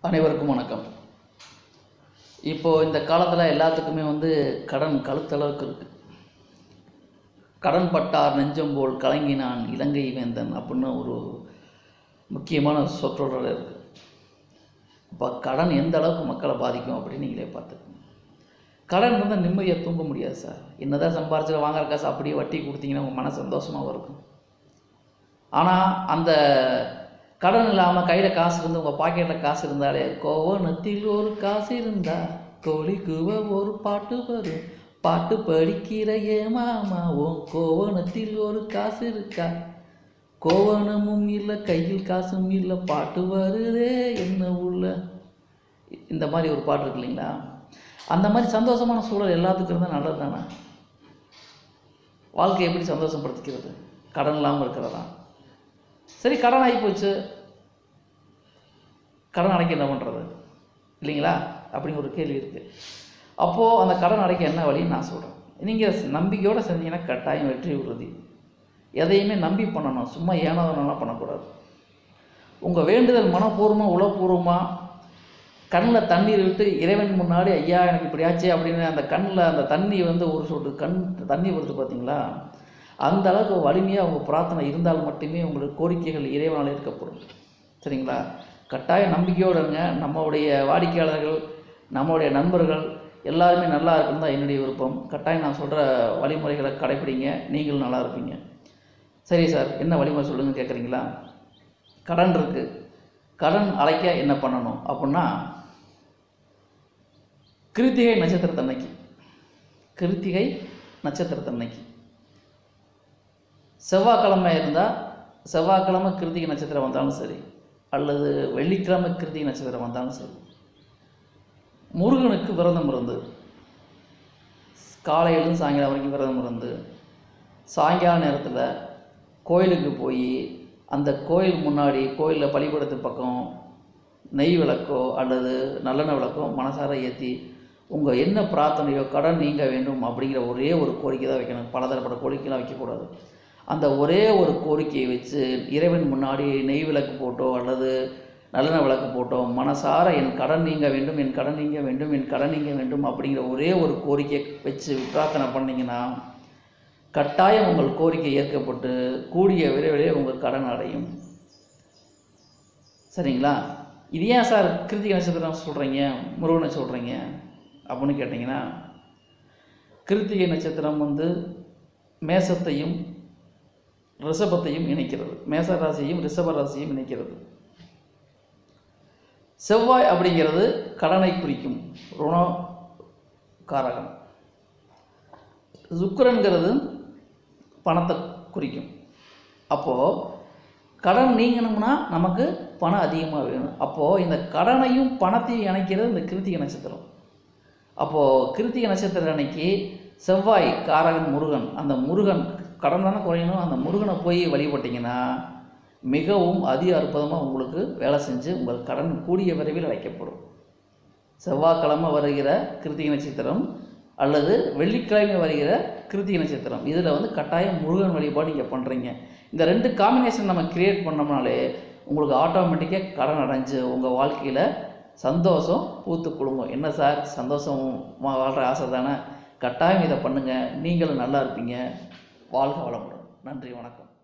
அனைவருக்கும் வணக்கம் இப்போது இந்த காலத்தில் எல்லாத்துக்குமே வந்து கடன் கழுத்தளவுக்கு இருக்குது கடன் பட்டார் நெஞ்சம் போல் கலங்கினான் இலங்கை வேந்தன் அப்படின்னு ஒரு முக்கியமான சொற்றொடர் இருக்குது இப்போ கடன் எந்த அளவுக்கு மக்களை பாதிக்கும் அப்படின்னு நீங்களே பார்த்துக்கோங்க கடன் இருந்தால் நிம்மதியாக தூங்க முடியாது சார் என்னதான் சம்பாரிச்சு வாங்குற காசு அப்படியே வட்டி கொடுத்தீங்கன்னா உங்கள் மன சந்தோஷமாக இருக்கும் ஆனால் அந்த கடன் இல்லாமல் கையில் காசு இருந்து உங்கள் பாக்கெட்டில் காசு இருந்தாலே கோவணத்தில் ஒரு காசு இருந்தா கோழி கூவ ஒரு பாட்டு வரும் பாட்டு படிக்கிற ஏமாமா உன் கோவணத்தில் ஒரு காசு இருக்கா கோவணமும் இல்லை கையில் காசும் இல்லை பாட்டு வருதே என்ன உள்ள இந்த மாதிரி ஒரு பாட்டு இருக்கு இல்லைங்களா அந்த மாதிரி சந்தோஷமான சூழல் எல்லாத்துக்கும் இருந்தால் நல்லது தானே வாழ்க்கையை எப்படி சந்தோஷப்படுத்திக்கிறது கடன் இல்லாமல் இருக்கிறதா சரி கடன் ஆகி போச்சு கடன் அடைக்க என்ன பண்ணுறது இல்லைங்களா அப்படிங்கிற ஒரு கேள்வி இருக்குது அப்போது அந்த கடன் அடைக்க என்ன வழின்னு நான் சொல்கிறேன் நீங்கள் நம்பிக்கையோடு செஞ்சீங்கன்னா கட்டாயம் வெற்றி உறுதி எதையுமே நம்பி பண்ணணும் சும்மா ஏனோதனெல்லாம் பண்ணக்கூடாது உங்கள் வேண்டுதல் மனப்பூர்வமாக உளப்பூர்வமாக கண்ணில் தண்ணீர் விட்டு இறைவன் முன்னாடி ஐயா எனக்கு இப்படி ஆச்சே அப்படின்னு அந்த கண்ணில் அந்த தண்ணி வந்து ஒரு சொட்டு கண் தண்ணி வருது பார்த்தீங்களா அந்த அளவுக்கு வலிமையாக உங்கள் பிரார்த்தனை இருந்தால் மட்டுமே உங்களுக்கு கோரிக்கைகள் இறைவனால் இருக்கப்படும் சரிங்களா கட்டாய நம்பிக்கையோடு இருங்க நம்மளுடைய வாடிக்கையாளர்கள் நம்மளுடைய நண்பர்கள் எல்லாருமே நல்லா இருக்குன்னு தான் என்னுடைய விருப்பம் கட்டாயம் நான் சொல்கிற வழிமுறைகளை கடைப்பிடிங்க நீங்களும் நல்லா இருப்பீங்க சரி சார் என்ன வழிமுறை சொல்லுங்கள் கேட்குறீங்களா கடன் இருக்குது கடன் அழைக்க என்ன பண்ணணும் அப்படின்னா கிருத்திகை நட்சத்திரத்தன்னைக்கு கிருத்திகை நட்சத்திரத்தன்னைக்கு செவ்வாய்க்கிழமை இருந்தால் செவ்வாய்க்கிழமை கிருத்திகை நட்சத்திரம் வந்தாலும் சரி அல்லது வெள்ளிக்கிழமை கிருத்திகை நட்சத்திரம் வந்தாலும் சரி முருகனுக்கு விரதம் இருந்து காலையிலும் சாயங்காலம் வரைக்கும் விரதம் இருந்து சாயங்கால நேரத்தில் கோயிலுக்கு போய் அந்த கோயில் முன்னாடி கோயிலில் பள்ளிக்கூடத்து பக்கம் நெய் விளக்கோ அல்லது நல்லெண்ணெய் விளக்கோ மனசார ஏற்றி உங்கள் என்ன பிரார்த்தனையோ கடன் நீங்க வேண்டும் அப்படிங்கிற ஒரே ஒரு கோரிக்கை தான் வைக்கணும் பலதரப்பட்ட கோரிக்கைலாம் வைக்கக்கூடாது அந்த ஒரே ஒரு கோரிக்கையை வச்சு இறைவன் முன்னாடி நெய் விளக்கு போட்டோ அல்லது நல்லெண்ணெய் விளக்கு போட்டோ மனசார என் கடன் நீங்க வேண்டும் என் கடன் நீங்க வேண்டும் என் கடன் நீங்க வேண்டும் அப்படிங்கிற ஒரே ஒரு கோரிக்கையை வச்சு பிரார்த்தனை பண்ணிங்கன்னா கட்டாயம் உங்கள் கோரிக்கை ஏற்கப்பட்டு கூடிய விரைவிலே உங்கள் கடன் அடையும் சரிங்களா இது ஏன் சார் கிருத்திகை நட்சத்திரம் சொல்கிறீங்க முருகனை சொல்கிறீங்க அப்படின்னு கேட்டிங்கன்னா கிருத்திகை நட்சத்திரம் வந்து மேசத்தையும் ரிஷபத்தையும் இணைக்கிறது மேச ராசியையும் ரிஷப ராசியையும் இணைக்கிறது செவ்வாய் அப்படிங்கிறது கடனை குறிக்கும் ருண காரகம் சுக்கிரன்கிறது பணத்தை குறிக்கும் அப்போது கடன் நீங்கணும்னா நமக்கு பணம் அதிகமாக வேணும் அப்போது இந்த கடனையும் பணத்தையும் இணைக்கிறது இந்த கிருத்திகை நட்சத்திரம் அப்போது கிருத்திகை நட்சத்திரம் அன்னைக்கு செவ்வாய் காரகன் முருகன் அந்த முருகன் கடன் தானே குறையணும் அந்த முருகனை போய் வழிபட்டிங்கன்னா மிகவும் அதி அற்புதமாக உங்களுக்கு வேலை செஞ்சு உங்கள் கடன் கூடிய விரைவில் அழைக்கப்படும் செவ்வாய்க்கிழமை வருகிற கிருத்திகை நட்சத்திரம் அல்லது வெள்ளிக்கிழமை வருகிற கிருத்திகை நட்சத்திரம் இதில் வந்து கட்டாயம் முருகன் வழிபாடு நீங்கள் பண்ணுறீங்க இந்த ரெண்டு காம்பினேஷன் நம்ம கிரியேட் பண்ணோம்னாலே உங்களுக்கு ஆட்டோமேட்டிக்காக கடன் அடைஞ்சு உங்கள் வாழ்க்கையில் சந்தோஷம் பூத்து குலுங்கும் என்ன சார் சந்தோஷமாக வாழ்கிற ஆசை தானே கட்டாயம் இதை பண்ணுங்கள் நீங்களும் நல்லா இருப்பீங்க வாழ்க வளமுடன் நன்றி வணக்கம்